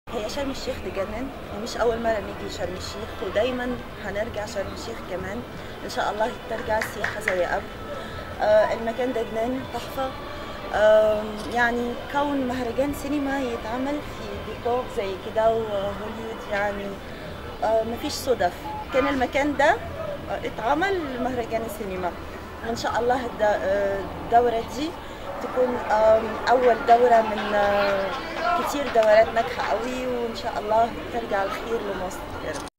هي شرم الشيخ تجنن ومش أول مرة نيجي شرم الشيخ ودايما هنرجع شرم الشيخ كمان إن شاء الله ترجع السياحة زي قبل آه المكان ده جنان تحفة آه يعني كون مهرجان سينما يتعمل في ديكور زي كده وهوليوود يعني آه مفيش صدف كان المكان ده آه، اتعمل مهرجان السينما وإن شاء الله الد- آه، الدورة دي تكون آم، أول دورة من آه، كتير دورات ناجحة قوي وإن شاء الله ترجع الخير لمصر يا رب